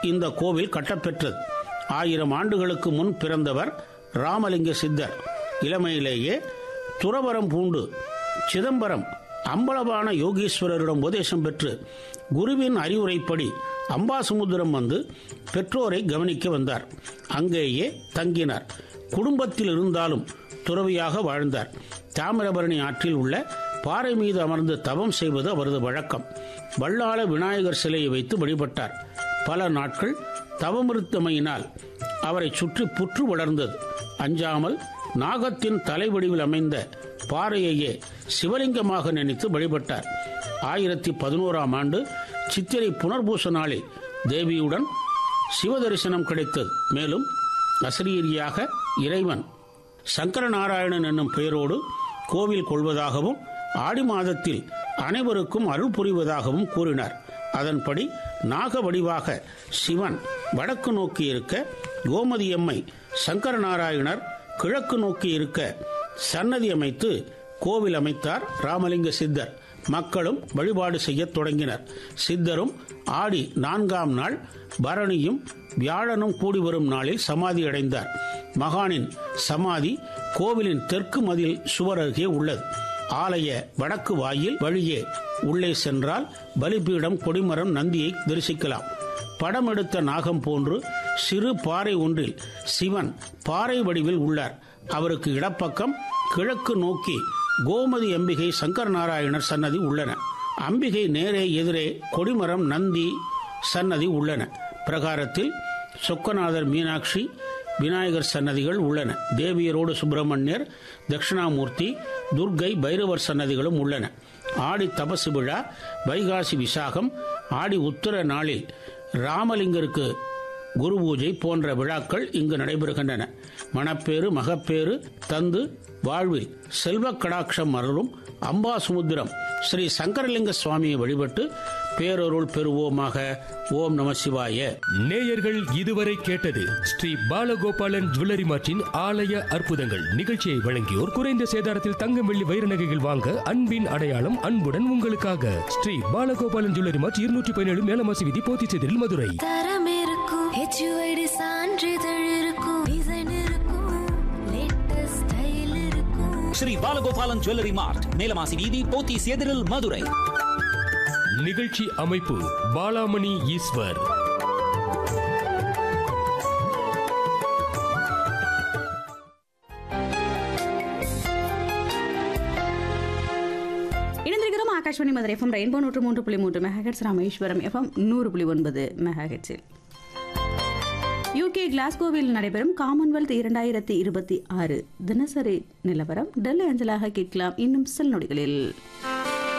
இந்த கோவில் கட்டப்பெற்றது ஆயிரம் ஆண்டுகளுக்கு முன் பிறந்தவர் ராமலிங்க சித்தர் இளமையிலேயே துறவரம் பூண்டு சிதம்பரம் அம்பலவான யோகீஸ்வரரிடம் உபதேசம் பெற்று குருவின் அறிவுரைப்படி அம்பாசமுத்திரம் வந்து பெற்றோரை கவனிக்க வந்தார் அங்கேயே தங்கினார் குடும்பத்தில் இருந்தாலும் துறவியாக வாழ்ந்தார் தாமிரபரணி ஆற்றில் உள்ள பாறை மீது அமர்ந்து தவம் செய்வது அவரது வழக்கம் வள்ளாள விநாயகர் சிலையை வைத்து வழிபட்டார் பல நாட்கள் தவமிருத்தமையினால் அவரை சுற்றி புற்று வளர்ந்தது அஞ்சாமல் நாகத்தின் தலைவடிவில் அமைந்த பாறையையே சிவலிங்கமாக நினைத்து வழிபட்டார் ஆயிரத்தி பதினோராம் ஆண்டு சித்திரை புனர்பூச நாளில் தேவியுடன் சிவ தரிசனம் கிடைத்தது மேலும் அசரீரியாக இறைவன் சங்கரநாராயணன் என்னும் பெயரோடு கோவில் கொள்வதாகவும் ஆடி மாதத்தில் அனைவருக்கும் அருள் புரிவதாகவும் கூறினார் அதன்படி நாக வடிவாக சிவன் வடக்கு நோக்கி இருக்க கோமதியம்மை சங்கரநாராயணர் கிழக்கு நோக்கி இருக்க சன்னதி அமைத்து கோவில் அமைத்தார் ராமலிங்க சித்தர் மக்களும் வழிபாடு செய்யத் தொடங்கினர் சித்தரும் ஆடி நான்காம் நாள் பரணியும் வியாழனும் கூடி வரும் நாளில் சமாதி அடைந்தார் மகானின் சமாதி கோவிலின் தெற்கு மதில் சுவர் அருகே உள்ளது ஆலய வடக்கு வாயில் வழியே உள்ளே சென்றால் பலிபீடம் கொடிமரம் நந்தியை தரிசிக்கலாம் படம் எடுத்த நாகம் போன்று சிறு பாறை ஒன்றில் சிவன் பாறை வடிவில் உள்ளார் அவருக்கு இடப்பக்கம் கிழக்கு நோக்கி கோமதி அம்பிகை சங்கர நாராயணர் சன்னதி உள்ளன அம்பிகை நேரே எதிரே கொடிமரம் நந்தி சன்னதி உள்ளன பிரகாரத்தில் சொக்கநாதர் மீனாட்சி விநாயகர் சன்னதிகள் உள்ளன தேவியரோடு சுப்பிரமணியர் தட்சிணாமூர்த்தி துர்க்கை பைரவர் சன்னதிகளும் உள்ளன ஆடி தபசு விழா வைகாசி விசாகம் ஆடி உத்தர நாளில் ராமலிங்கருக்கு குரு பூஜை போன்ற விழாக்கள் இங்கு நடைபெறுகின்றன மணப்பேறு மகப்பேறு தந்து வாழ்வில் செல்வ கடாட்சம் அருளும் அம்பாசமுத்திரம் ஸ்ரீ சங்கரலிங்க சுவாமியை வழிபட்டு பேரருள் பெறுவோமாக ஓம் நம சிவாய நேயர்கள் இதுவரை கேட்டது ஸ்ரீ பாலகோபாலன் ஜுவல்லரி மார்ட்டின் ஆலய அற்புதங்கள் நிகழ்ச்சியை வழங்கியோர் குறைந்த சேதாரத்தில் தங்கம் வெள்ளி வைர நகைகள் வாங்க அன்பின் அடையாளம் அன்புடன் உங்களுக்காக ஸ்ரீ பாலகோபாலன் ஜுவல்லரி மார்ட் இருநூற்றி பதினேழு மேலமாசி விதி போத்திச்செதில் மதுரை தரம் இருக்கும் ஹெச்யூஐடி சான்றிதழ் இருக்கும் டிசைன் இருக்கும் லேட்டஸ்ட் ஸ்டைல் இருக்கும் ஸ்ரீ பாலகோபாலன் ஜுவல்லரி மார்ட் மேலமாசி வீதி போத்தீஸ் எதிரில் மதுரை நிகழ்ச்சி அமைப்பு பாலாமணி ஈஸ்வர் இணைந்திருக்கிறோம் ஆகாஷ்வாணி மதுரை எஃப்எம் ரெயின்போ நூற்று மூன்று புள்ளி மூன்று மெகாஹெட்ஸ் ராமேஸ்வரம் எஃப்எம் நூறு புள்ளி ஒன்பது மெகாஹெட்ஸில் யூகே கிளாஸ்கோவில் நடைபெறும் காமன்வெல்த் இரண்டாயிரத்தி இருபத்தி ஆறு தினசரி நிலவரம் டெல்லி அஞ்சலாக கேட்கலாம் இன்னும் சில நொடிகளில்